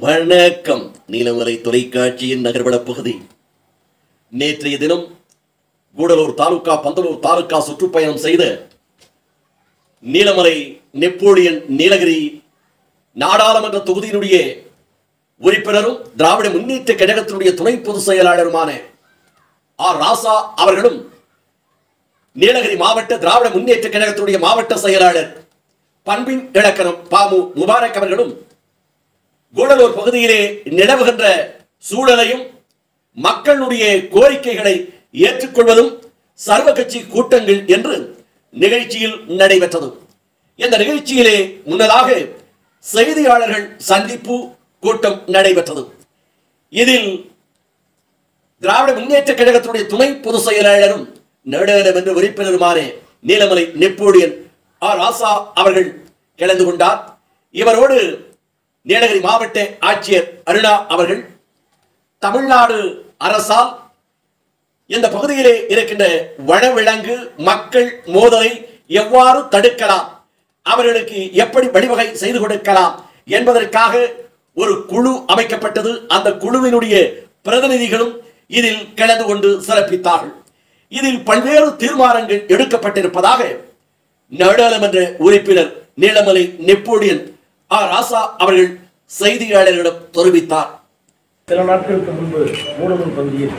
வணக்கம் நீலமலை தொலைக்காட்சியின் நகர்வட பகுதி நேற்றைய தினம் கூடலூர் தாலுகா பந்தலூர் தாலுகா சுற்றுப்பயணம் செய்த நீலமலை நெப்போலியன் நீலகிரி நாடாளுமன்ற தொகுதியினுடைய உறுப்பினரும் திராவிட முன்னேற்ற கழகத்தினுடைய துணை பொதுச் செயலாளருமான ஆர் ராசா அவர்களும் நீலகிரி மாவட்ட திராவிட முன்னேற்ற கழகத்தினுடைய மாவட்ட செயலாளர் பண்பின் இலக்கணம் பாமு முபாரக் அவர்களும் கூடலூர் பகுதியிலே நிலவுகின்ற சூழலையும் மக்களுடைய கோரிக்கைகளை ஏற்றுக்கொள்வதும் சர்வ கட்சி கூட்டங்கள் என்று நிகழ்ச்சியில் நடைபெற்றது இந்த நிகழ்ச்சியிலே முன்னதாக செய்தியாளர்கள் சந்திப்பு கூட்டம் நடைபெற்றது இதில் திராவிட முன்னேற்ற கழகத்தினுடைய துணை பொதுச் செயலாளரும் நாடாளுமன்ற உறுப்பினருமான நீலமலை நெப்போலியன் ஆர் ராசா அவர்கள் கலந்து கொண்டார் இவரோடு நீலகிரி மாவட்ட ஆட்சியர் அருணா அவர்கள் தமிழ்நாடு அரசால் இந்த பகுதியிலே இருக்கின்ற வனவிலங்கு மக்கள் மோதலை எவ்வாறு தடுக்கலாம் அவர்களுக்கு எப்படி வழிவகை செய்து கொடுக்கலாம் என்பதற்காக ஒரு குழு அமைக்கப்பட்டது அந்த குழுவினுடைய பிரதிநிதிகளும் இதில் கலந்து கொண்டு சிறப்பித்தார்கள் இதில் பல்வேறு தீர்மானங்கள் எடுக்கப்பட்டிருப்பதாக நாடாளுமன்ற உறுப்பினர் நீலமலை நெப்போலியன் ஆர் ராசா அவர்கள் செய்தியாளர்களிடம் தெரிவித்தார் சில நாட்களுக்கு முன்பு மூலனூர் பகுதியில்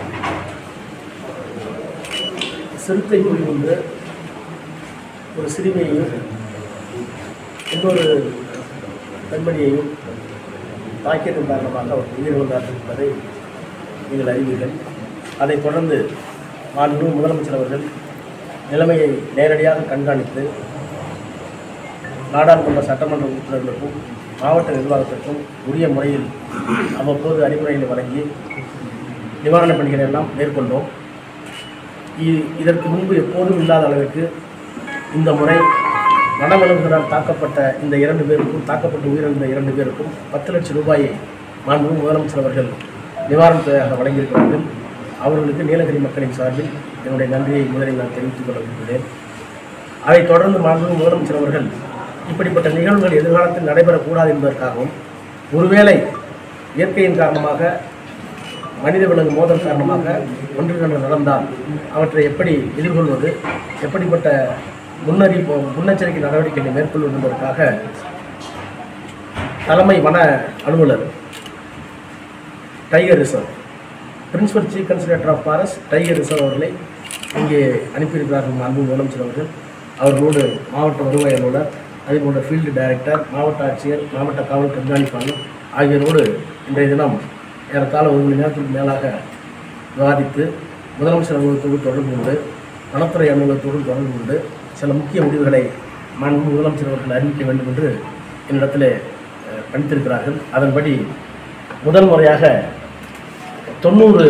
சிறுத்தை புலி கொண்டு ஒரு சிறுமியையும் இன்னொரு பெண்மணியையும் தாக்கியதன் காரணமாக அவர் உயிரிழந்தார் என்பதை நீங்கள் அறிவீர்கள் அதைத் தொடர்ந்து மாண்பு முதலமைச்சர் அவர்கள் நிலைமையை நேரடியாக கண்காணித்து நாடாளுமன்ற சட்டமன்ற உறுப்பினர்களுக்கும் மாவட்ட நிர்வாகத்திற்கும் உரிய முறையில் அவ்வப்போது அறிவுரைகளை வழங்கி நிவாரணப் பணிகளை எல்லாம் மேற்கொண்டோம் இ- இதற்கு முன்பு எப்போதும் இல்லாத அளவிற்கு இந்த முறை வனவிலங்குகளால் தாக்கப்பட்ட இந்த இரண்டு பேருக்கும் தாக்கப்பட்டு உயிரிழந்த இரண்டு பேருக்கும் பத்து லட்சம் ரூபாயை மாண்பு முதலமைச்சர் அவர்கள் நிவாரணத் தொகையாக வழங்கியிருக்கிறார்கள் அவர்களுக்கு நீலகிரி மக்களின் சார்பில் என்னுடைய நன்றியை முதலில் நான் தெரிவித்துக் கொள்ள விரும்புகிறேன் அதைத் தொடர்ந்து மாண்பு முதலமைச்சர் அவர்கள் இப்படிப்பட்ட நிகழ்வுகள் எதிர்காலத்தில் நடைபெறக்கூடாது என்பதற்காகவும் ஒருவேளை இயற்கையின் காரணமாக மனித விலங்கு மோதல் காரணமாக ஒன்றிரண்டு நடந்தால் அவற்றை எப்படி எதிர்கொள்வது எப்படிப்பட்ட முன்னறிவிப்பு முன்னெச்சரிக்கை நடவடிக்கைகளை மேற்கொள்வது என்பதற்காக தலைமை வன அலுவலர் tiger reserve principal chief conservator of forest tiger reserve அவர்களை இங்கே அனுப்பியிருக்கிறார்கள் அன்பு முதலமைச்சர் அவர்கள் அவர்களோடு மாவட்ட வருவாய் அலுவலர் அதேபோன்ற ஃபீல்டு டைரக்டர் மாவட்ட ஆட்சியர் மாவட்ட காவல் கண்காணிப்பாளர் ஆகியோரோடு இன்றைய தினம் ஏறத்தாழ ஒரு மணி நேரத்துக்கு மேலாக விவாதித்து முதலமைச்சர் அலுவலகத்தோடு தொடர்பு கொண்டு வனத்துறை அலுவலகத்தோடு தொடர்பு கொண்டு சில முக்கிய முடிவுகளை மாண்பு முதலமைச்சர் அவர்கள் அறிவிக்க வேண்டும் என்று என்னிடத்தில் அஹ், பணித்திருக்கிறார்கள் அதன்படி முதல் முறையாக தொண்ணூறு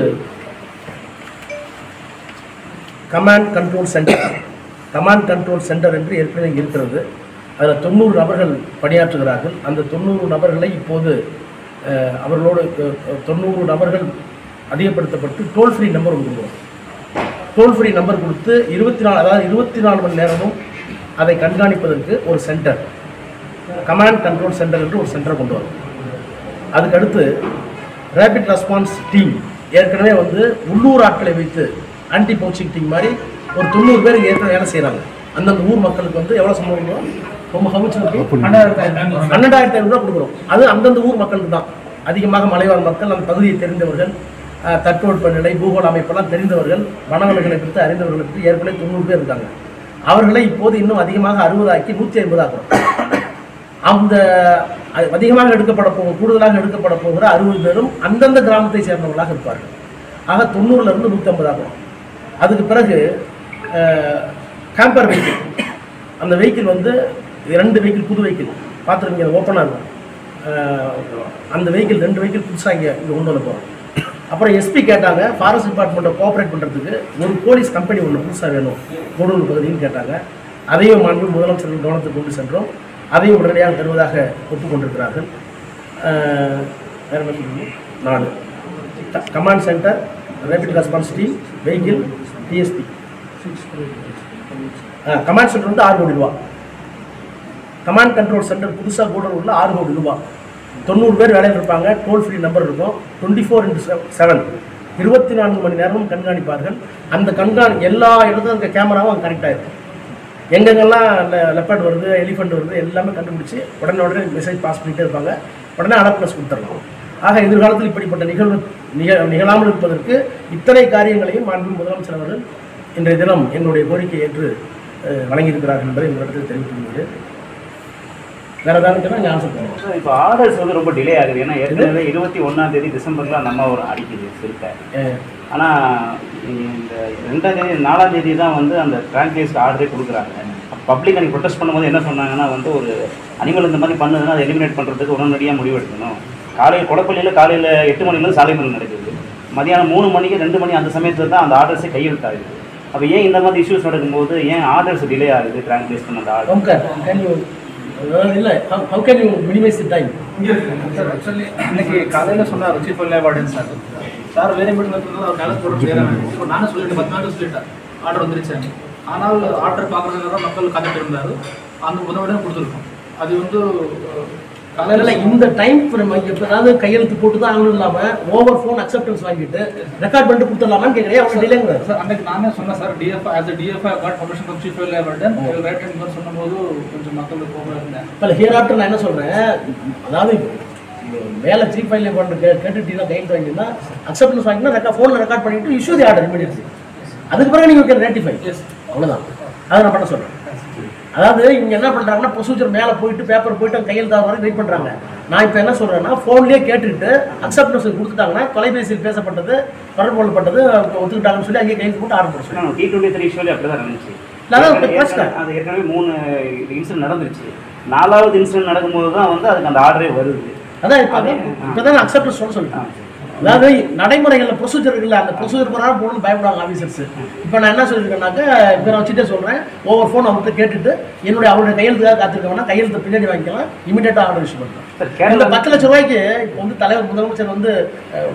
command control centre command control centre என்று ஏற்கனவே இருக்கிறது அதில் தொண்ணூறு நபர்கள் பணியாற்றுகிறார்கள் அந்த தொண்ணூறு நபர்களை இப்போது அஹ், அவர்களோடு அஹ், தொண்ணூறு நபர்கள் அதிகப்படுத்தப்பட்டு டோல் ஃப்ரீ நம்பர் கொடுக்குறோம் டோல் ஃப்ரீ நம்பர் கொடுத்து இருபத்தி நாலு அதாவது இருபத்தி நாலு மணி நேரமும் அதை கண்காணிப்பதற்கு ஒரு சென்டர் கமாண்ட் கண்ட்ரோல் சென்டர் என்று ஒரு சென்டர் கொண்டு வரும் அதுக்கடுத்து ரேபிட் ரெஸ்பான்ஸ் டீம் ஏற்கனவே வந்து உள்ளூர் ஆட்களை வைத்து ஆன்டி பவுச்சிங் டீம் மாதிரி ஒரு தொண்ணூறு பேர் இங்க ஏற்கனவே வேலை செய்கிறாங்க அந்தந்த ஊர் மக்களுக்கு வந்து எவ்வளோ சம்பளம் ரொம்ப கமிச்சு பன்னெண்டாயிரத்தி ஐநூறு ரூபா கொடுக்குறோம் அது அந்தந்த ஊர் மக்களுக்கு தான் அதிகமாக மலைவாழ் மக்கள் அந்த பகுதியை தெரிந்தவர்கள் அஹ், தட்பவெட்ப நிலை பூகோள அமைப்பெல்லாம் தெரிந்தவர்கள் வனவல்களை குறித்து அறிந்தவர்களை பற்றி ஏற்கனவே தொண்ணூறு பேர் இருக்காங்க அவர்களை இப்போது இன்னும் அதிகமாக அறுபதாக்கி நூற்றி ஐம்பது ஆக்குறோம் அந்த அது அதிகமாக எடுக்கப்பட போகும் கூடுதலாக எடுக்கப்பட போகிற அறுபது பேரும் அந்தந்த கிராமத்தை சேர்ந்தவர்களாக இருப்பார்கள் ஆக தொண்ணூறுல இருந்து நூற்றம்பது ஆகும் அதுக்கு பிறகு கேம்பர் வெஹிக்கிள் அந்த வெஹிக்கிள் வந்து ரெண்டு வெஹிக்கிள் புது வெஹிக்கிள் பார்த்துருக்கீங்க ஓப்பனாக இருக்கும் அஹ், அந்த வெஹிக்கிள் ரெண்டு வெஹிக்கிள் புதுசாக இங்கே இங்கே கொண்டு வர போகிறோம் அப்புறம் எஸ்பி கேட்டாங்க ஃபாரஸ்ட் டிபார்ட்மெண்ட்டை கோஆப்ரேட் பண்ணுறதுக்கு ஒரு போலீஸ் கம்பெனி ஒன்று புதுசாக வேணும் கூடலூர் பகுதின்னு கேட்டாங்க அதையும் மாண்பு முதலமைச்சர் கவனத்துக்கு கொண்டு சென்றோம் அதையும் உடனடியாக தருவதாக ஒப்புக்கொண்டிருக்கிறார்கள் அஹ், வேற என்ன சொல்லணும் நாலு command centre rapid response team vehicle DSP command centre வந்து ஆறு கோடி ரூபா கமாண்ட் கண்ட்ரோல் சென்டர் புதுசாக கூடலூரில் ஆறு கோடி ரூபா தொண்ணூறு பேர் வேலையில் இருப்பாங்க டோல் ஃப்ரீ நம்பர் இருக்கும் டுவெண்ட்டி ஃபோர் இன்ட்டு செவன் இருபத்தி நான்கு மணி நேரமும் கண்காணிப்பார்கள் அந்த கண்காணி எல்லா இடத்துல இருக்க கேமராவும் அங்கே கனெக்ட் ஆகிருக்கும் எங்கெங்கெல்லாம் லெப்பர்ட் வருது எலிஃபண்ட் வருது எல்லாமே கண்டுபிடிச்சி உடனே உடனே மெசேஜ் பாஸ் பண்ணிட்டே இருப்பாங்க உடனே அலர்ட்னஸ் கொடுத்துடலாம் ஆக எதிர்காலத்தில் இப்படிப்பட்ட நிகழ்வு நிக நிகழாமல் இருப்பதற்கு இத்தனை காரியங்களையும் மாண்பு முதலமைச்சர் அவர்கள் இன்றைய தினம் என்னுடைய கோரிக்கை ஏற்று அஹ், வழங்கியிருக்கிறார்கள் என்பதை இந்த இடத்தில் தெரிவித்துக் கொள்கிறேன் வேற ஏதாவது நீங்கள் ஆன்சர் பண்ணுவோம் சார், இப்போ ஆர்டர்ஸ் வந்து ரொம்ப டிலே ஆகுது ஏன்னா ஏற்கனவே இருபத்தி ஒன்றாம் தேதி டிசம்பர்ல அந்த அம்மா ஒரு அடிக்குது சிறுத்தை ஆனால் இந்த ரெண்டாம் தேதி நாலாம் தேதி தான் வந்து அந்த டிரான்ஸ்லேஸ்ட் ஆர்டரே கொடுக்குறாங்க பப்ளிக் அன்றைக்கி ப்ரொடெஸ்ட் பண்ணும்போது என்ன சொன்னாங்கன்னா வந்து ஒரு அனிமல் இந்த மாதிரி பண்ணுதுன்னா அதை எலிமினேட் பண்ணுறதுக்கு உடனடியாக முடிவு எடுக்கணும் காலையில் கொடப்பள்ளியில் காலையில் எட்டு மணிலேருந்து சாலை மணி நடக்குது மதியானம் மூணு மணிக்கு ரெண்டு மணி அந்த சமயத்தில் தான் அந்த ஆர்டர்ஸே கையெழுத்தாகுது அப்போ ஏன் இந்த மாதிரி இஷ்யூஸ் நடக்கும்போது ஏன் ஆர்டர்ஸ் டிலே ஆகுது டிரான்ஸ்லேட் பண்ண அந்த ஆர்டர் ஓகே கேன் யூ இல்லை how can you minimise the time sir actually இன்னைக்கு காலையில் சொன்னார் சீஃப் வெள்ளை வார்டன் சார் சார் வேலை மீட்டில் இருக்கிறது அவர் காலேஜ் போட செய்கிறாங்க இப்போ நானே சொல்லிட்டேன் பத்து நாள் சொல்லிட்டேன் ஆர்டர் வந்துருச்சு ஆனால் ஆர்டர் பார்க்குறதுல தான் மக்கள் காத்துட்டு இருந்தார் அந்த முதல்வரையும் கொடுத்துருக்கோம் அது வந்து இல்லை காலையில் இந்த டைம் ஃப்ரேம் எப்போதாவது கையெழுத்து போட்டு தான் ஆகணும் இல்லாமல் ஓவர் ஃபோன் அக்செப்டன்ஸ் வாங்கிட்டு ரெக்கார்ட் பண்ணிட்டு கொடுத்துடலாமான்னு கேட்குறேன் அவங்க டிலேங்கிறார் சார் அன்னைக்கு நானே சொன்னேன் sir DF as a DF got permission from chief வெள்ளை வார்டன் ரைட் ஹேண்ட் மாதிரி சொன்னபோது கொஞ்சம் மக்களுக்கு போக இருந்தேன் இப்போ ஹியர் ஆஃப்டர் நான் என்ன சொல்கிறேன் அதாவது மேலே சீஃப் ஃபைல் பண்ணுற கே கேட்டுட்டீங்கன்னா கைட் வாங்கினா அக்செப்டன்ஸ் வாங்கினா ரெக்கா ஃபோனில் ரெக்கார்ட் பண்ணிட்டு இஷ்யூ தி ஆர்டர் இமீடியட்லி அதுக்கு பிறகு நீங்கள் கேன் ரேட்டிஃபை எஸ் அவ்வளோதான் அதை நான் பண்ண சொல்கிறேன் அதாவது இவங்க என்ன பண்ணுறாங்கன்னா ப்ரொசீஜர் மேலே போயிட்டு பேப்பர் போயிட்டு அங்கே கையெழுத்தாக வரை வெயிட் பண்ணுறாங்க நான் இப்போ என்ன சொல்கிறேன்னா ஃபோன்லேயே கேட்டுட்டு அக்செப்டன்ஸ் கொடுத்துட்டாங்கன்னா தொலைபேசியில் பேசப்பட்டது தொடர்பு கொள்ளப்பட்டது அவங்க ஒத்துக்கிட்டாங்கன்னு சொல்லி அங்கேயே கையெழுத்து போட்டு ஆர்டர் போட சொல்லி டி டுவெண்ட்டி த்ரீ ஷோலி அப்படி தான் நடந்துச்சு இல்ல, அதான் இப்ப ஏற்கனவே- question. அது ஏற்கனவே மூணு இன்சிடென்ட் நடந்துருச்சு நாலாவது இன்சிடென்ட் நடக்கும்போது தான் வந்து அதுக்கு அந்த ஆர்டரே வருது அதான் இப்போ இப்போ தான் அக்செப்டன்ஸ் சொல்ல சொல்லிட்டேன் அதாவது நடைமுறைகளில் ப்ரொசீஜர் இருக்குல்ல அந்த ப்ரொசீஜர் பிரகாரம் போகணும் பயப்படுவாங்க ஆஃபீஸர்ஸ் இப்போ நான் என்ன சொல்லியிருக்கேன்னாக்க இப்போ நான் வச்சுட்டே சொல்கிறேன் ஒவ்வொரு ஃபோன் அவர்கிட்ட கேட்டுட்டு என்னுடைய அவருடைய கையெழுத்துக்காக காத்திருக்கவனா கையெழுத்து பின்னாடி வாங்கிக்கலாம் இமீடியட்டாக ஆர்டர் இஷ்யூ பண்ணுறேன் சார் இந்த கேரளா பத்து லட்ச ரூபாய்க்கு இப்போ வந்து தலைவர் முதலமைச்சர் வந்து அஹ்,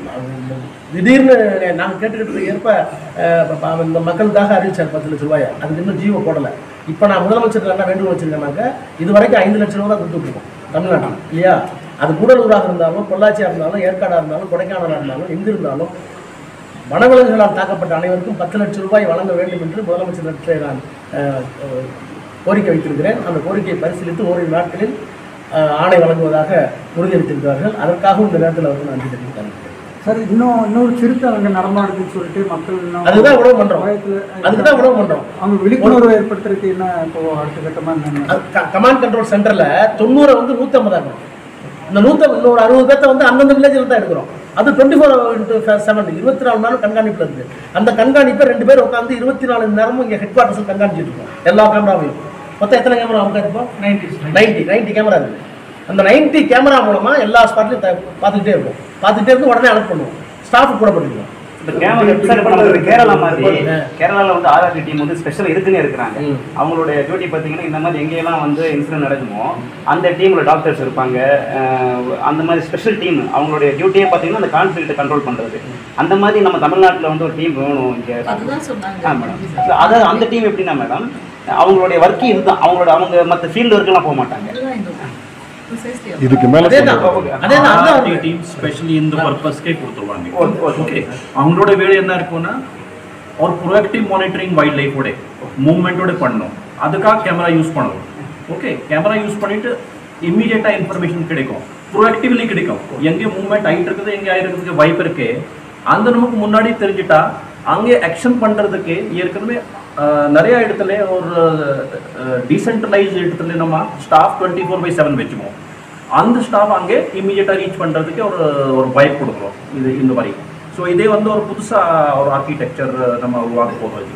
திடீர்னு நாங்கள் கேட்டுக்கிட்டு ஏற்ப அஹ், ப- இந்த மக்களுக்காக அறிவிச்சார் பத்து லட்ச ரூபாயை அதுக்கு இன்னும் ஜீவோ போடலை இப்போ நான் முதலமைச்சர் என்ன வேண்டுகோள் வச்சிருக்கேன்னாக்க இது வரைக்கும் ஐந்து லட்ச ரூபா தான் கொடுத்துட்ருக்கோம் தமிழ்நாட்டில் இல்லையா அது கூடலூராக இருந்தாலும் பொள்ளாச்சியாக இருந்தாலும் ஏற்காடாக இருந்தாலும் கொடைக்கானலாக இருந்தாலும் எங்கே இருந்தாலும் வனவிலங்குகளால் தாக்கப்பட்ட அனைவருக்கும் பத்து லட்சம் ரூபாய் வழங்க வேண்டும் என்று முதலமைச்சர் நான் அஹ், அஹ், கோரிக்கை வைத்திருக்கிறேன் அந்த கோரிக்கையை பரிசீலித்து ஓரிரு நாட்களில் அஹ், ஆணை வழங்குவதாக உறுதியளித்திருக்கிறார்கள் அதற்காகவும் இந்த நேரத்தில் அவர்கள் நன்றி தெரிவித்தார்கள் சார் இன்னும் இன்னொரு சிறுத்தை அங்கே நடமாடுதுன்னு சொல்லிட்டு மக்கள் இன்னும் அதுதான் உணவு பண்றோம். பயத்துல- அதுக்கு தான் உணவு பண்றோம். அவங்க விழிப்புணர்வு ஏற்படுத்துறதுக்கு என்ன இப்போ அடுத்த கட்டமா என்ன கமாண்ட் கண்ட்ரோல் சென்டரில் தொண்ணூறை வந்து நூற்றம்பதாக்கணும் இந்த நூற்ற இன்னொரு அறுபது பேர்த்த வந்து அந்தந்த வில்லேஜில் தான் எடுக்கிறோம் அது டுவெண்ட்டி ஃபோர் இன்ட்டு செவன் இருபத்தி நாலு நாளும் கண்காணிப்பில் இருக்குது அந்த கண்காணிப்பை ரெண்டு பேர் உட்காந்து இருபத்தி நாலு மணி நேரமும் இங்கே ஹெட் குவார்ட்டர்ஸில் கண்காணிச்சிட்டு இருக்கோம் எல்லா கேமராவையும் மொத்தம் எத்தனை கேமரா உட்காந்துருப்போம் நைன்டி நைன்ட்டி நைன்ட்டி கேமரா இருக்குது அந்த நைன்ட்டி கேமரா மூலமாக எல்லா ஸ்பாட்லையும் பார்த்துக்கிட்டே இருக்கும் பார்த்துக்கிட்டே இருந்து உடனே அலர்ட் பண்ணுவோம் ஸ்டாஃப் கூட பண்ணிக்கலாம் இந்த கேரளா சார் இப்போ நமக்கு கேரளா மாதிரி கேரளால வந்து ஆர்ஆர்டி டீம் வந்து ஸ்பெஷல் இதுக்குன்னே இருக்கிறாங்க ம். அவங்களுடைய டியூட்டி பார்த்தீங்கன்னா இந்த மாதிரி எங்கெல்லாம் வந்து இன்சிடென்ட் நடக்குமோ அந்த டீம்ல டாக்டர்ஸ் இருப்பாங்க அஹ் அந்த மாதிரி ஸ்பெஷல் டீம் அவங்களுடைய டியூட்டியே பார்த்தீங்கன்னா அந்த கான்ஃபிளிக்ட்டை கண்ட்ரோல் பண்றது அந்த மாதிரி நம்ம தமிழ்நாட்டில் வந்து ஒரு டீம் வேணும் இங்கே அதுதான் சொன்னாங்க ஆ மேடம் அதாவது அந்த டீம் எப்படின்னா மேடம் அவங்களுடைய ஒர்க்கே இதுதான் அவங்களோட அவங்க மற்ற ஃபீல்டு ஒர்க்கெல்லாம் போக மாட்டாங்க அதுதான் இந்த precisely அது. இதுக்கு மேல அதேதான் சொல்லுங்க. அதேதான் ஆர்டி அதுதான் டீம் ஸ்பெஷலி இந்த பர்பஸ்க்கே கொடுத்துருவாங்க ஓகே, ஓகே. ஓகே அவங்களோட வேலை என்ன இருக்கும்னா ஒரு ப்ரோஆக்டிவ் மானிட்டரிங் வைல்ட் லைஃபோட மூவ்மெண்ட்டோட பண்ணணும் அதுக்காக கேமரா யூஸ் பண்ணணும் ஓகே கேமரா யூஸ் பண்ணிட்டு இம்மீடியட்டா இன்ஃபர்மேஷன் கிடைக்கும் ப்ரோஆக்டிவ்லி கிடைக்கும் எங்கே மூவ்மெண்ட் ஆகிட்டு இருக்குது எங்கே ஆயிருக்கிறதுக்கு வாய்ப்பு இருக்கு அந்த நமக்கு முன்னாடி தெரிஞ்சுட்டா அங்கே ஆக்ஷன் பண்றதுக்கு ஏற்கனவே அஹ், நிறைய இடத்துல ஒரு டீசென்ட்ரலைஸ் இடத்துல நம்ம staff twenty four by seven வச்சுக்குவோம் அந்த ஸ்டாஃப் அங்கே இம்மீடியட்டாக ரீச் பண்ணுறதுக்கு ஒரு ஒரு பைக் கொடுக்குறோம் இது இந்த மாதிரி ஸோ இதே வந்து ஒரு புதுசாக ஒரு ஆர்கிடெக்சர் நம்ம உருவாக்க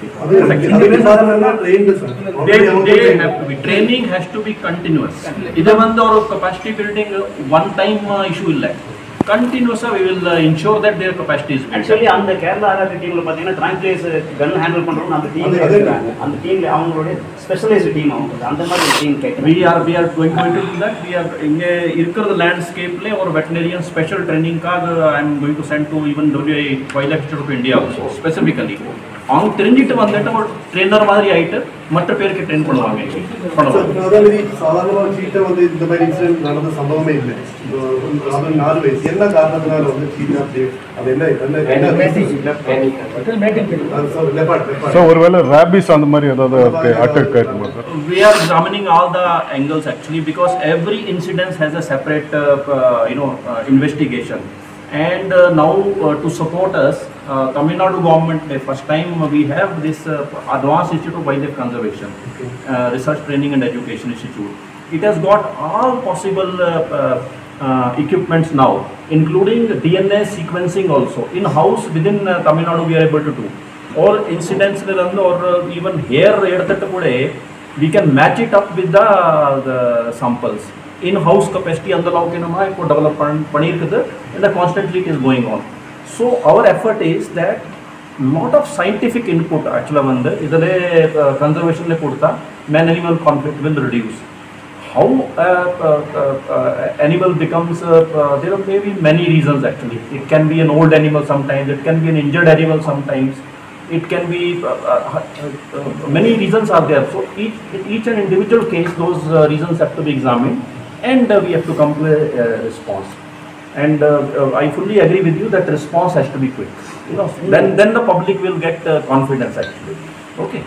போகிறோம் day to day have to be training has to be continuous இது வந்து ஒரு capacity building one time issue இல்லை continuous we will uh, ensure that their capacity is built actually அந்த கேரளா ஆர்ஆர்டி டீம்ல பார்த்தீங்கன்னா டிரான்ஸ்லேஸ் கன் ஹேண்டில் பண்றவங்க அந்த டீம் இருக்காங்க அந்த டீம்ல அவங்களுடைய ஸ்பெஷலைஸ்டு டீம் அவங்க அந்த மாதிரி ஒரு டீம் கேட்குறேன் we are we are going, going to do that we are இங்கே இருக்கிற லேண்ட்ஸ்கேப்ல ஒரு வெட்டினரியன் ஸ்பெஷல் ட்ரைனிங்காக I am going to send to even WI wildlife to India also specifically அவங்க தெரிஞ்சுட்டு வந்துட்டு ஒரு ட்ரெயினர் மாதிரி ஆயிட்டு மற்ற பேருக்கு ட்ரெயின் பண்ணுவாங்க பண்ணுவாங்க அதே மாதிரி சாதாரணமாக சீட்டை வந்து இந்த மாதிரி இன்சிடென்ட் நடந்த சம்பவமே இல்லை இப்போ அது நாலு வயசு என்ன காரணத்தினால வந்து சீட்டை அப்படி அது என்ன என்ன என்ன அது சார் லெபார்ட் லெபார்ட் சார் ஒருவேளை ரேபிஸ் அந்த மாதிரி ஏதாவது அட்டாக் ஆயிருக்குமா sir we are examining all the angles actually because every incident has a separate uh, uh, you know uh, investigation and uh, now uh, to support us uh, Tamil Nadu government the first time we have this uh, advanced institute of wildlife conservation uh, research training and education institute it has got all possible uh, uh, uh, equipments now including DNA sequencing also in house within uh, Tamil Nadu we are able to do all incidents or uh, even hair எடுத்துட்டு கூட we can match it up with the, the samples. In-house capacity அந்த அளவுக்கு நம்ம இப்போ develop பண்ண பண்ணியிருக்குது and constantly it is going on. So our effort is that lot of scientific input actually வந்து இதில் கன்சர்வேஷனில் கொடுத்தா man animal conflict will reduce. How uh, uh, uh, uh, animal becomes, uh, uh, there are maybe many reasons actually. It can be an old animal sometimes, it can be an injured animal sometimes, it can be uh, uh, uh, many reasons are there. So each in each and individual case, those uh, reasons have to be examined, and uh, we have to come to a uh, response. And uh, uh, I fully agree with you that response has to be quick. You know, then then the public will get uh, confidence actually. Okay.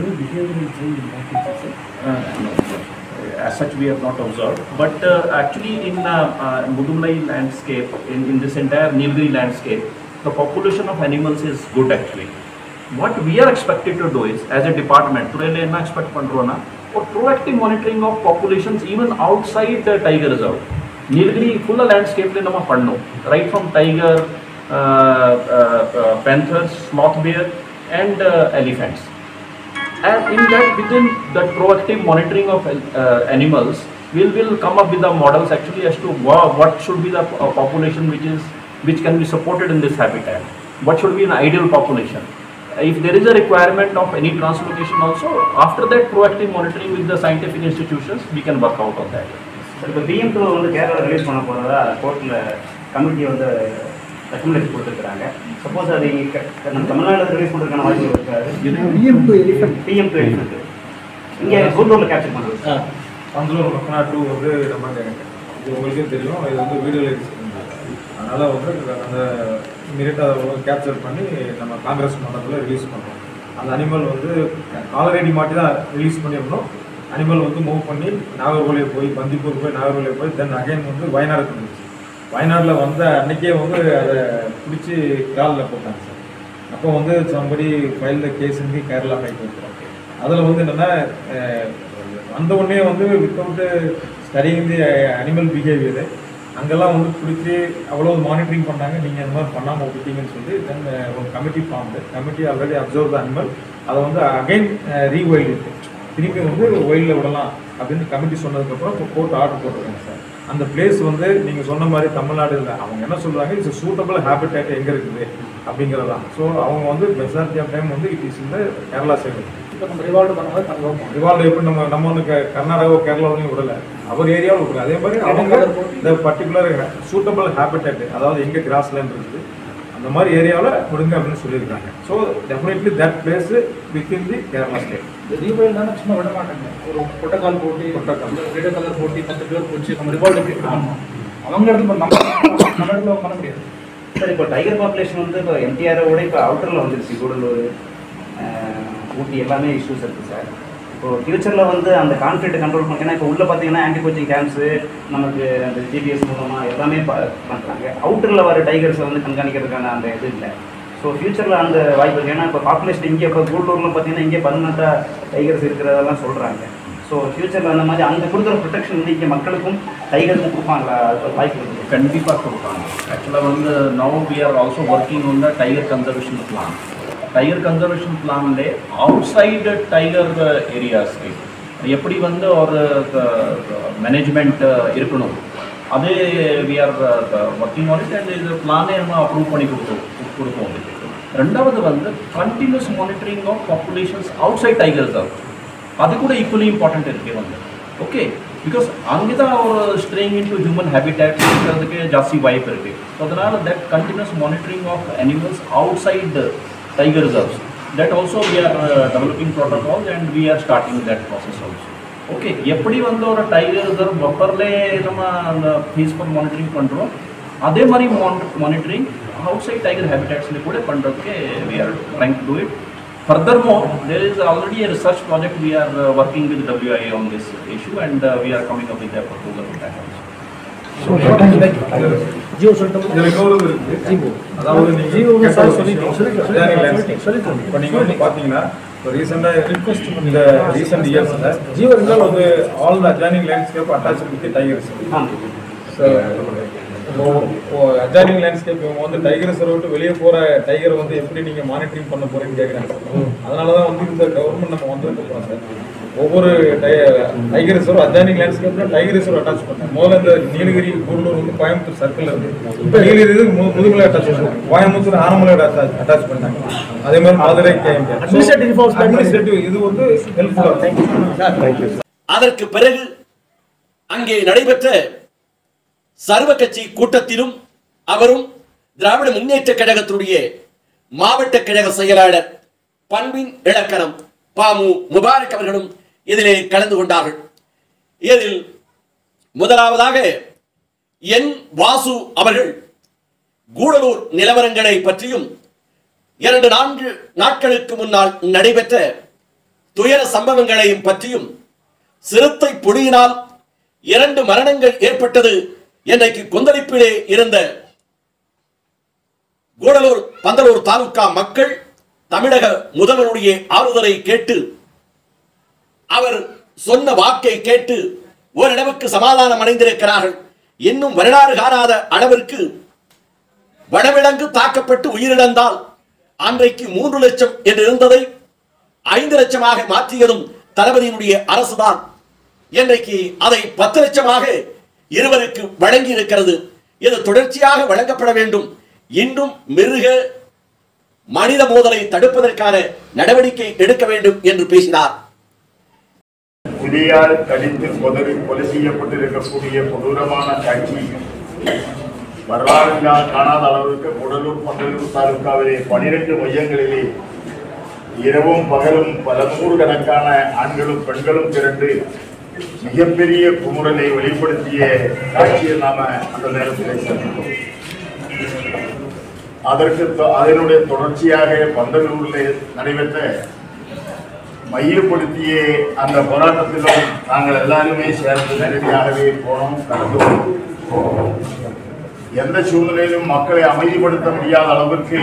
Uh, no, As such, we have not observed, but uh, actually in uh, uh, Mudumlai landscape, in, in this entire Nilgiri landscape, the population of animals is good actually. What we are expected to do is, as a department, today என்ன expect பண்றோம்னா ஒரு proactive monitoring of populations even outside the tiger reserve. Nilgiri ஃபுல்லாக லேண்ட்ஸ்கேப்ல நம்ம பண்ணோம் right from tiger panthers, sloth bear and uh, elephants. And in that, within that proactive monitoring of uh, animals, we'll, will come up with the models actually as to wha- what should be the uh, population which is which can be supported in this habitat. What should be an ideal population? If there is a requirement of any translocation also, after that proactive monitoring with the scientific institutions, we can work out on that. இப்போ PM two வந்து Kerala release பண்ண போகிறதா கோர்ட்டில் committee வந்து recommendation கொடுத்துருக்காங்க suppose அது இங்கே க- நம்ம தமிழ்நாடு ரிலீஸ் பண்ணுறதுக்கான வாய்ப்பு இருக்காது PM two elephant PM two எடுத்து இங்கே குண்டூரில் கேப்சர் பண்ணுறது பந்தலூர் மக்கனா டூ வந்து நம்ம இது உங்களுக்கே தெரியும் இது வந்து வீடியோ அதனால் வந்து அந்த இமீடியட்டாக அதை வந்து கேப்சர் பண்ணி நம்ம காங்கிரஸ் மண்டலத்தில் ரிலீஸ் பண்ணோம் அந்த அனிமல் வந்து காலரேடி மாட்டி தான் ரிலீஸ் பண்ணியிருந்தோம் அனிமல் வந்து மூவ் பண்ணி நாகர்கோவில் போய் பந்திப்பூர் போய் நாகர்கோவில் போய் தென் அகைன் வந்து வயநாடுக்கு வந்துச்சு வயநாட்டில் வந்த அன்னைக்கே வந்து அதை பிடிச்சி காலில் போட்டாங்க சார் அப்போ வந்து somebody file case in Kerala high court அதில் வந்து என்னென்னா வந்த உடனே வந்து without studying the animal behaviour அங்கெல்லாம் வந்து பிடிச்சி அவ்வளோ மானிட்டரிங் பண்ணாங்க நீங்கள் அந்த மாதிரி பண்ணாமல் விட்டுட்டீங்கன்னு சொல்லி தென் ஒரு committee formed committee already observe the animal அதை வந்து அகைன் ரீவைல்டு திருப்பி வந்து ஒயிலில் விடலாம் அப்படின்னு கமிட்டி சொன்னதுக்கப்புறம் இப்போ கோர்ட் ஆர்டர் போட்டிருக்காங்க சார் அந்த பிளேஸ் வந்து நீங்கள் சொன்ன மாதிரி தமிழ்நாடு இல்லை அவங்க என்ன சொல்றாங்க இட்ஸ் சூட்டபிள் ஹேபிடேட் எங்கே இருக்குது அப்படிங்கிறதான் ஸோ அவங்க வந்து மெஜாரிட்டி ஆஃப் டைம் வந்து இட் இஸ் இந்த கேரளா சைடு இப்போ நம்ம ரிவால்வ் பண்ணும்போது கன்ஃபார்ம் ரிவால்வ் எப்படி நம்ம நம்ம வந்து க- கர்நாடகாவோ கேரளாவிலையும் விடல அவர் ஏரியாவில் விடல அதே மாதிரி அவங்க இந்த பர்டிகுலர் சூட்டபிள் ஹேபிடேட் அதாவது எங்கே கிராஸ் லேண்ட் இருக்குது அந்த மாதிரி ஏரியாவில் விடுங்க அப்படின்னு சொல்லியிருக்காங்க so definitely that place within the Kerala state இந்த ரீவைல் தானே சும்மா விட மாட்டாங்க ஒரு பொட்டக்கால் போட்டி பொட்டக்கால். ரெட் கலர் போட்டி பத்து பேர் போச்சு நம்ம ரிவால்வ் எப்படி பண்ணணும் அவங்க இடத்துல நம்ம நம்ம இடத்துல பண்ண முடியாது சார் இப்போ டைகர் பாப்புலேஷன் வந்து இப்போ எம்டிஆரை விட இப்போ அவுட்டரில் வந்துருச்சு கூடலூர் அஹ், ஊட்டி எல்லாமே இஷ்யூஸ் இருக்குது சார் இப்போ ஃபியூச்சரில் வந்து அந்த கான்ஃப்ளிக்ட் கண்ட்ரோல் பண்ண ஏன்னா இப்போ உள்ள பார்த்தீங்கன்னா ஆன்டி கோச்சிங் கேம்ப்ஸு நமக்கு அந்த ஜிபிஎஸ் மூலமாக எல்லாமே பண்ணுறாங்க அவுட்டரில் வர டைகர்ஸை வந்து கண்காணிக்கிறதுக்கான அந்த இது இல்லை ஸோ ஃபியூச்சரில் அந்த வாய்ப்பு இருக்குது ஏன்னா இப்போ பாப்புலேஷன் இங்கே இப்போ கூடலூரில் பார்த்தீங்கன்னா இங்கே பதினெட்டா டைகர்ஸ் இருக்கிறதெல்லாம் சொல்கிறாங்க ஸோ ஃபியூச்சரில் அந்த மாதிரி அங்கே கொடுக்குற ப்ரொடெக்ஷன் வந்து இங்கே மக்களுக்கும் டைகருக்கும் கொடுப்பாங்களா அது ஒரு வாய்ப்பு இருக்குது கண்டிப்பாக கொடுப்பாங்க ஆக்சுவலாக வந்து now we are also working on the tiger conservation plan tiger conservation பிளான்லே அவுட் சைடு டைகர் ஏரியாஸ்க்கு எப்படி வந்து ஒரு மேனேஜ்மெண்ட் இருக்கணும் அதே we are working on it and இது பிளானே நம்ம அப்ரூவ் பண்ணி கொடுத்தோம் கொடுப்போம் உங்களுக்கு ரெண்டாவது வந்து continuous monitoring of populations outside tigers ஆகும் அது கூட ஈக்குவலி இம்பார்ட்டன்ட் இருக்கு வந்து ஓகே பிகாஸ் அங்கே தான் ஒரு straying into human habitat இருக்கிறதுக்கு ஜாஸ்தி வாய்ப்பு இருக்கு ஸோ அதனால் that continuous monitoring of animals outside tiger reserves that also we are uh, developing protocols and we are starting that process also. Okay எப்படி வந்து ஒரு டைகர் இதர் பப்பர்லே நம்ம அந்த ஃபேஸ்புக் மானிட்டரிங் பண்ணுறோம் அதே மாதிரி மானிட்டரிங் அவுட் சைட் டைகர் ஹேபிட்டாட்ஸ்ல கூட பண்ணுறதுக்கு we are trying to do it Furthermore, there is already a research project we are uh, working with WIA on this issue and uh, we are coming up with a proposal for that also. GO சொல்லிட்டு இதுல இன்னொரு இது இருக்கு. அதாவது நீங்க ஜியோ கேட்ட sir ஒரு சொல்லிட்டு விஷயம், சொல்லிட்டு adjoining சொல்லிட்டு landscape. சொல்லிட்டு இப்போ நீங்க வந்து பாத்தீங்கன்னா இப்போ ரீசெண்டா ரிக்வெஸ்ட் இந்த ரீசெண்ட் இயர்ஸ்ல ஜியோ இருந்தாலும் வந்து all the adjoining landscape attach with tiger so இப்போ இப்போ அட்ஜாயினிங் லேண்ட்ஸ்கேப் இவங்க வந்து டைகர் ரிசர்வ் விட்டு வெளியே போற டைகர் வந்து எப்படி நீங்க மானிட்டரிங் பண்ண போறீங்கன்னு கேக்குறாங்க அதனால தான் வந்து இந்த கவர்மெண்ட் நம்ம வந்து போகிறோம் சார் ஒவ்வொரு டைகர் ரிசர்வ் அட்ஜாயினிங் லேண்ட்ஸ்கேப்ல டைகர் ரிசர்வ் அட்டாச் பண்ணேன் முதல்ல இந்த நீலகிரி கூடலூர் வந்து கோயம்புத்தூர் சர்க்கிள் இருக்கு இப்போ நீலகிரி இது மு- முதுமலை அட்டாச் பண்ணாங்க கோயம்புத்தூர் ஆனமலை அட்டாச் அட்டாச் பண்ணாங்க அதே மாதிரி Madurai KMP Administrative reforms plan பண்ணி- அட்மினிஸ்ட்ரேட்டிவ் இது வந்து ஹெல்ப்ஃபுல்லாக அதற்கு பிறகு அங்கே நடைபெற்ற சர்வ கட்சி கூட்டத்திலும் அவரும் திராவிட முன்னேற்ற கழகத்தினுடைய மாவட்ட கழக செயலாளர் பண்பின் இலக்கணம் பாமு முபாரக் அவர்களும் இதிலே கலந்து கொண்டார்கள் இதில் முதலாவதாக என் வாசு அவர்கள் கூடலூர் நிலவரங்களை பற்றியும் இரண்டு நான்கு நாட்களுக்கு முன்னால் நடைபெற்ற துயர சம்பவங்களையும் பற்றியும் சிறுத்தை புலியினால் இரண்டு மரணங்கள் ஏற்பட்டது இன்றைக்கு கொந்தளிப்பிலே இருந்த கூடலூர் பந்தலூர் தாலுகா மக்கள் தமிழக முதல்வருடைய ஆறுதலை கேட்டு அவர் சொன்ன வாக்கை கேட்டு ஓரளவுக்கு சமாதானம் அடைந்திருக்கிறார்கள் இன்னும் வரலாறு காணாத அளவிற்கு வடவிலங்கு தாக்கப்பட்டு உயிரிழந்தால் அன்றைக்கு மூன்று லட்சம் என்று இருந்ததை ஐந்து லட்சமாக மாற்றியதும் தளபதியினுடைய அரசுதான் இன்றைக்கு அதை பத்து லட்சமாக இருவருக்கு வழங்கி இருக்கிறது இது தொடர்ச்சியாக வழங்கப்பட வேண்டும் இன்னும் மிருக மனித மோதலை தடுப்பதற்கான நடவடிக்கை எடுக்க வேண்டும் என்று பேசினார் புலியால் கடித்து கொதறி கொலை செய்யப்பட்டிருக்கக்கூடிய கொடூரமான காட்சி வரலாறு கா- காணாத அளவிற்கு கூடலூர் பந்தலூர் தாலுகாவிலே பனிரெண்டு மையங்களிலே இரவும் பகலும் பல நூறு கணக்கான ஆண்களும் பெண்களும் திரண்டு மிகப்பெரிய குமுறலை வெளிப்படுத்திய காட்சியை நாம அந்த நேரத்தில் சந்தித்தோம் அதற்கு தொ- அதனுடைய தொடர்ச்சியாக பந்தலூரில் நடைபெற்ற மையப்படுத்திய அந்த போராட்டத்திலும் நாங்கள் எல்லாருமே சேர்ந்து நேரடியாகவே போனோம் கலந்து கொண்டோம். எந்த சூழ்நிலையிலும் மக்களை அமைதிப்படுத்த முடியாத அளவிற்கு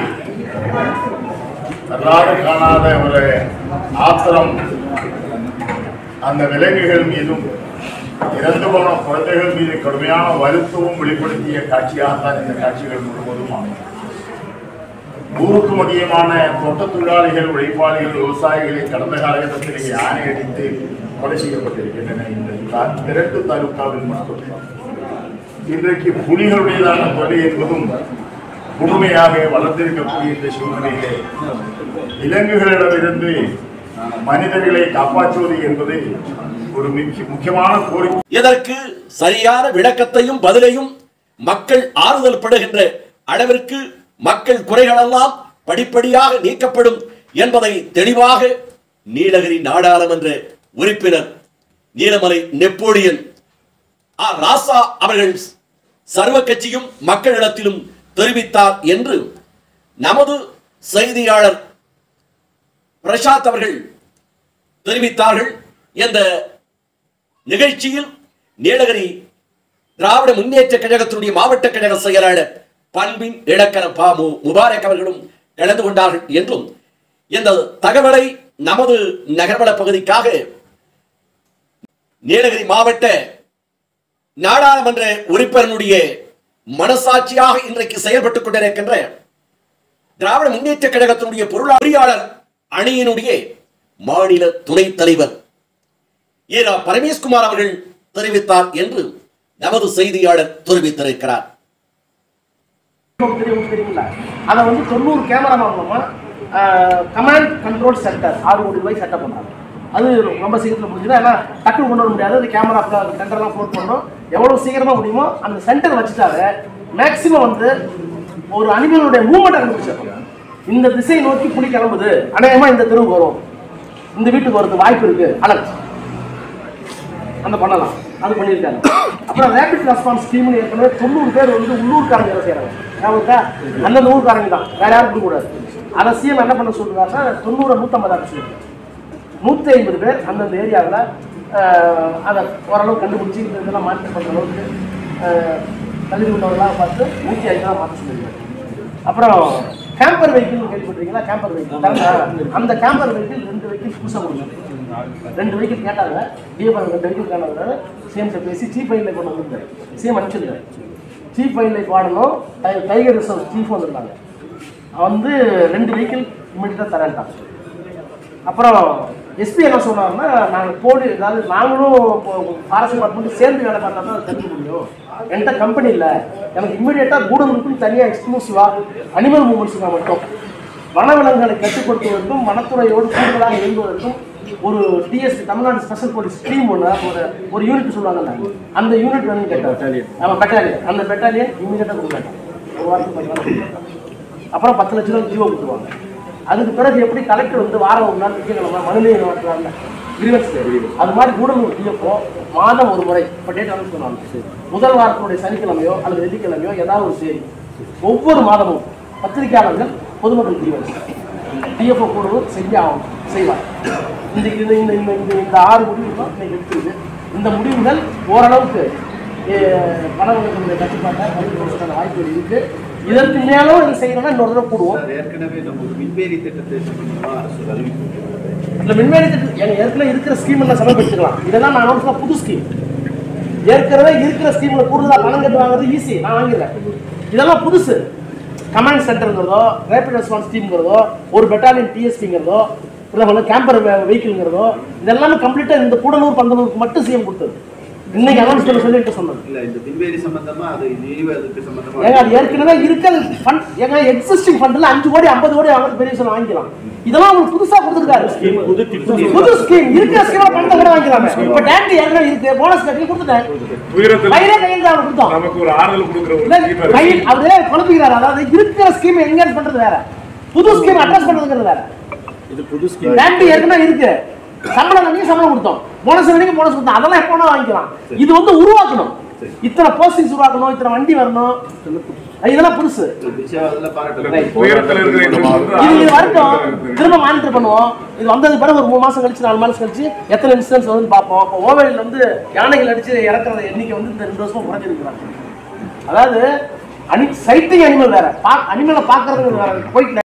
வரலாறு காணாத ஒரு ஆத்திரம் அந்த விலங்குகள் மீதும் இறந்து போன குழந்தைகள் மீது கடுமையான வருத்தமும் வெளிப்படுத்திய காட்சியாகத்தான் இந்த காட்சிகள் முழுவதும் அமையும் நூறுக்கும் அதிகமான தோட்ட தொழிலாளிகள் உழைப்பாளிகள் விவசாயிகளை கடந்த காலகட்டத்தில் யானை அடித்து கொலை செய்யப்பட்டிருக்கின்றன இந்த தா- திரட்டு தாலுகாவில் மட்டும் இன்றைக்கு புலிகளுடையதான தொல்லை என்பதும் முழுமையாக வளர்ந்திருக்கக்கூடிய இந்த சூழ்நிலையிலே விலங்குகளிடமிருந்து மனிதர்களை காப்பாற்றுவது என்பது ஒரு முக்கிய- முக்கியமான கோரிக்கை இதற்கு சரியான விளக்கத்தையும் பதிலையும் மக்கள் ஆறுதல் படுகின்ற அளவிற்கு மக்கள் குறைகளெல்லாம் படிப்படியாக நீக்கப்படும் என்பதை தெளிவாக நீலகிரி நாடாளுமன்ற உறுப்பினர் நீலமலை நெப்போலியன் ஆர் ராசா அவர்கள் சர்வ கட்சியும் மக்களிடத்திலும் தெரிவித்தார் என்று நமது செய்தியாளர் பிரசாத் அவர்கள் தெரிவித்தார்கள் இந்த நிகழ்ச்சியில் நீலகிரி திராவிட முன்னேற்ற கழகத்தினுடைய மாவட்ட கழக செயலாளர் பண்பின் இலக்கண பாமு முபாரக் அவர்களும் கலந்து கொண்டார்கள் என்றும் இந்த தகவலை நமது நகர்வள பகுதிக்காக நீலகிரி மாவட்ட நாடாளுமன்ற உறுப்பினருடைய மனசாட்சியாக இன்றைக்கு செயல்பட்டுக் கொண்டிருக்கின்ற திராவிட முன்னேற்ற கழகத்தினுடைய பொருளாளர் அணியினுடைய மாநில துணைத் தலைவர் ஈரா பரமேஸ்குமார் அவர்கள் தெரிவித்தார் என்று நமது செய்தியாளர் தெரிவித்திருக்கிறார் தெரியும் தெரியுங்களா அதை வந்து தொண்ணூறு கேமராமேன் மூலமா கமாண்ட் கண்ட்ரோல் சென்டர் ஆறு கோடி ரூபாய் செட்டப் பண்ணாங்க அது ரொம்ப சீக்கிரத்தில் முடிஞ்சிடும் ஏன்னா டக்குனு கொண்டு வர முடியாது அது கேமரா டெண்டர்லாம் ஃப்ளோட் பண்ணணும் எவ்வளோ சீக்கிரமாக முடியுமோ அந்த சென்டர் வச்சுட்டாங்க மேக்ஸிமம் வந்து ஒரு அனிமலுடைய மூவ்மெண்ட்டை கண்டுபிடிச்சிருப்பாங்க இந்த திசை நோக்கி புலி கிளம்புது அநேகமா இந்த தெருவுக்கு வரும் இந்த வீட்டுக்கு வரது வாய்ப்பு இருக்கு அலர்ட் அந்த பண்ணலாம் அது பண்ணியிருக்காங்க அப்புறம் ரேபிட் ரெஸ்பான்ஸ் டீம்னு ஏற்கனவே தொண்ணூறு பேர் வந்து உள்ளூர்காரங்க வேலை செய்யறாங்க ஞாபகா அந்தந்த ஊர்க்காரங்க தான் வேற யாரும் கொடுக்க கூடாது அதை சிஎம் என்ன பண்ண சொல்றாருன்னா தொண்ணூறு நூற்றம்பதாயிரம் சொல்லியிருக்காங்க நூற்றி ஐம்பது பேர் அந்தந்த ஏரியாவில் அதை ஓரளவு கண்டுபிடிச்சி இந்த இதெல்லாம் மாற்றி பண்ணுற அளவுக்கு அஹ், கல்வி உள்ளவர்களாக பார்த்து நூற்றி ஐம்பதாக மாற்ற சொல்லியிருக்காங்க அப்புறம் கேம்பர் வெஹிக்கிள் கேள்விப்பட்டிருக்கீங்களா கேம்பர் வெஹிக்கிள் அந்த கேம்பர் வெஹிக்கிள் ரெண்டு வெஹிக்கிள் புதுசாக கொடுங்க ரெண்டு வெஹிக்கிள் கேட்டாங்க டிஎஃப்ஆர் ரெண்டு வெஹிக்கிள் கேட்டாங்க சிஎம்கிட்ட பேசி சீஃப் ஃபைல் கொண்டு வந்திருந்தாரு சிஎம் அனுப்பிச்சிருந்தாரு சீஃப் ஃபைல் பாடணும் டை- டைகர் ரிசர்வ் சீஃப் வந்திருந்தாங்க வந்து ரெண்டு வெஹிக்கிள் இம்மிடியாக தரேன்ட்டாங்க அப்புறம் எஸ்பி என்ன சொன்னாருன்னா நாங்கள் போலி அதாவது நாங்களும் ஃபாரஸ்ட் டிபார்ட்மெண்ட் சேர்ந்து வேலை பார்த்தா தான் அதை தெரிஞ்சுக்க முடியும் என்கிட்ட கம்பெனி இல்லை எனக்கு இம்மிடியேட்டாக கூடலுக்கும் தனியாக எக்ஸ்க்ளூசிவாக அனிமல் மூமெண்ட்ஸுக்காக மட்டும் வனவிலங்குகளை கட்டுப்படுத்துவதற்கும் வனத்துறையோடு கூடுதலாக இயங்குவதற்கும் ஒரு DSP Tamil Nadu special police team ஒன்று ஒரு ஒரு யூனிட் சொல்லுவாங்கல்ல அந்த யூனிட் வேணும்னு கேட்டார் ஆமாம் பெட்டாலியன் அந்த பெட்டாலியன் இம்மிடியேட்டாக கொடுக்க ஒரு வாரத்துக்கு பத்து நாள் கொடுத்தாங்க. அப்புறம் பத்து லட்ச ரூபா ஜீவோ கொடுத்துருவாங்க அதுக்கு பிறகு எப்படி கலெக்டர் வந்து வாரம் ஒரு நாள் திங்கக்கிழமை மனுநீதி நடத்துவாங்க கிரீவன்ஸ் அது மாதிரி கூடலூர் டிஎஃப்ஓ மாதம் ஒரு முறை இப்போ டேட் அனௌன்ஸ் பண்ணுவாங்க முதல் வாரத்தினுடைய சனிக்கிழமையோ அல்லது வெள்ளிக்கிழமையோ ஏதாவது ஒரு செய்தி ஒவ்வொரு மாதமும் பத்திரிகையாளர்கள் பொதுமக்கள் கிரீவன்ஸ் டிஎஃப்ஓ கூடலூர் செஞ்சாகும் செய்வார் இந்த இந்த இந்த இந்த இந்த இந்த ஆறு முடிவுகளும் இன்னைக்கு எடுத்துருக்கு இந்த முடிவுகள் ஓரளவுக்கு பணவர்களுடைய கட்டுப்பாட்டை கட்டுப்படுத்த வாய்ப்புகள் இருக்கு இதற்கு மேலும் இது செய்யணும்னா இன்னொரு தடவை கூடுவோம் ஏற்கனவே நம்ம ஒரு விண்வெளி திட்டத்தை சம்பந்தமா அரசு அறிவிப்பு இல்ல மின்வேலி திட்டம் எங்க ஏற்கனவே இருக்கிற ஸ்கீம் எல்லாம் சமர்ப்பிச்சுக்கலாம் இதெல்லாம் நான் அனௌன்ஸ் புது ஸ்கீம் ஏற்கனவே இருக்கிற ஸ்கீம்ல கூடுதலா பணம் கட்டு வாங்குறது ஈஸி நான் வாங்கிடுறேன் இதெல்லாம் புதுசு கமாண்ட் சென்டருங்கிறதோ ரேபிட் ரெஸ்பான்ஸ் டீம்ங்கிறதோ ஒரு பெட்டாலியன் டிஎஸ்பிங்கிறதோ இல்லை கேம்பர் வெஹிக்கிள்ங்கிறதோ இதெல்லாமே கம்ப்ளீட்டா இந்த கூடலூர் பந்தலூருக்கு மட்டும் சிஎம் கொடுத்தது இன்னைக்கு அனௌன்ஸ் பண்ண சொல்லிட்டு சொன்னது இல்ல இந்த விண்வெளி சம்பந்தமா அது நினைவு அதுக்கு சம்பந்தமா ஏங்க அது ஏற்கனவே இருக்கிற ஃபண்ட் ஏங்க எக்ஸிஸ்டிங் ஃபண்ட்ல அஞ்சு கோடி ஐம்பது கோடி வாங்குறது பெரிய விஷயம் வாங்கிக்கலாம் இதெல்லாம் உங்களுக்கு புதுசா கொடுத்துருக்காரு புது ஸ்கீம் இருக்கிற ஸ்கீம்ல பணத்தை கூட வாங்கிக்கலாமே இப்ப டேண்டி ஏற்கனவே இருக்கு போனஸ் கட்டி கொடுத்துட்டேன் துயரத்தில் கையிலே கையில் தான் கொடுத்தோம் நமக்கு ஒரு ஆறுதல் கொடுக்குற ஒரு இல்ல, scheme இருக்கு. கையில் அவரே குழப்பிக்கிறாரு அதாவது இருக்கிற ஸ்கீம் என்கேஜ் பண்றது வேற புது ஸ்கீம் அட்ரஸ் பண்றதுங்கிறது வேற இது புது ஸ்கீம் டேண்டி ஏற்கனவே இருக்கு சம்பளம் அன்னைக்கு சம்பளம் கொடுத்தோம் போனஸ் அன்னைக்கு போனஸ் கொடுத்தோம் அதெல்லாம் எப்போ வேணா வாங்கிக்கலாம் இது வந்து உருவாக்கணும் இத்தனை போஸ்டிங்ஸ் உருவாக்கணும் இத்தனை வண்டி வரணும் இதெல்லாம் புதுசு விஷயம் பாராட்டு Right. துயரத்தில் இருக்கிற எங்களுக்கு வந்து இது இது ஆறுதல் வரட்டும் கொடுக்குறது. திரும்ப மானிட்டர் பண்ணுவோம் இது வந்ததுக்கு பிறகு ஒரு மூணு மாசம் கழிச்சு நாலு மாசம் கழிச்சு எத்தனை இன்சிடென்ட்ஸ் வந்து பார்ப்போம் இப்போ ஓவரில் வந்து யானைகள் அடிச்சு இறக்குற எண்ணிக்கை வந்து இந்த ரெண்டு வருஷமா குறைஞ்சிருக்கிறாங்க அதாவது அனி சைட்டிங் அனிமல் வேற பா அனிமலை பார்க்கறது வேற போயிட்டு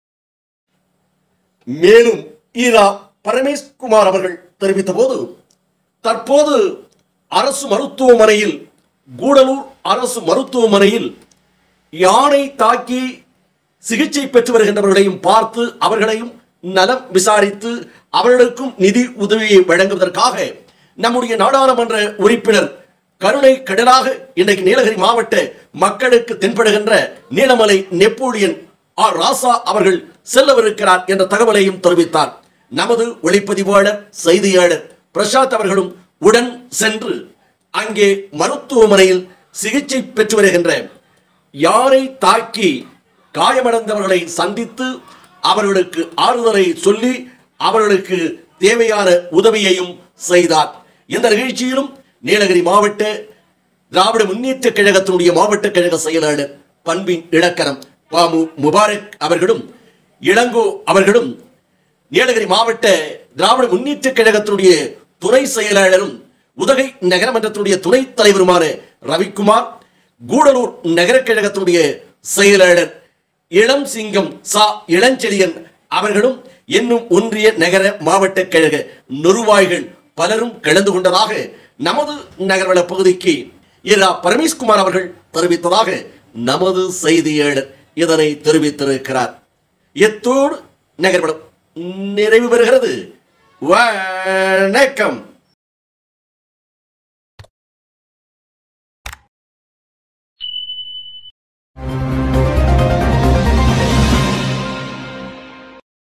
மேலும் ஈரா பரமேஷ்குமார் அவர்கள் தெரிவித்த போது தற்போது அரசு மருத்துவமனையில் கூடலூர் அரசு மருத்துவமனையில் யானை தாக்கி சிகிச்சை பெற்று வருகின்றவர்களையும் பார்த்து அவர்களையும் நலம் விசாரித்து அவர்களுக்கும் நிதி உதவியை வழங்குவதற்காக நம்முடைய நாடாளுமன்ற உறுப்பினர் கருணை கடலாக இன்றைக்கு நீலகிரி மாவட்ட மக்களுக்கு தென்படுகின்ற நீலமலை நெப்போலியன் ஆர் ராசா அவர்கள் செல்லவிருக்கிறார் என்ற தகவலையும் தெரிவித்தார் நமது ஒளிப்பதிவாளர் செய்தியாளர் பிரசாத் அவர்களும் உடன் சென்று அங்கே மருத்துவமனையில் சிகிச்சை பெற்று வருகின்ற யாரை தாக்கி காயமடைந்தவர்களை சந்தித்து அவர்களுக்கு ஆறுதலை சொல்லி அவர்களுக்கு தேவையான உதவியையும் செய்தார் இந்த நிகழ்ச்சியிலும் நீலகிரி மாவட்ட திராவிட முன்னேற்ற கழகத்தினுடைய மாவட்ட கழக செயலாளர் பண்பின் இலக்கணம் பாமு முபாரக் அவர்களும் இளங்கோ அவர்களும் நீலகிரி மாவட்ட திராவிட முன்னேற்ற கழகத்தினுடைய துணை செயலாளரும் உதகை நகரமன்றத்தினுடைய துணைத் தலைவருமான ரவிக்குமார் கூடலூர் நகர கழகத்தினுடைய செயலாளர் இளம் சிங்கம் சா இளஞ்செழியன் அவர்களும் என்னும் ஒன்றிய நகர மாவட்ட கழக நிர்வாகிகள் பலரும் கலந்து கொண்டதாக நமது நகர்வள பகுதிக்கு இரா பரமேஷ்குமார் அவர்கள் தெரிவித்ததாக நமது செய்தியாளர் இதனை தெரிவித்திருக்கிறார் எத்தோடு நகர்வளம் நிறைவு பெறுகிறது வணக்கம்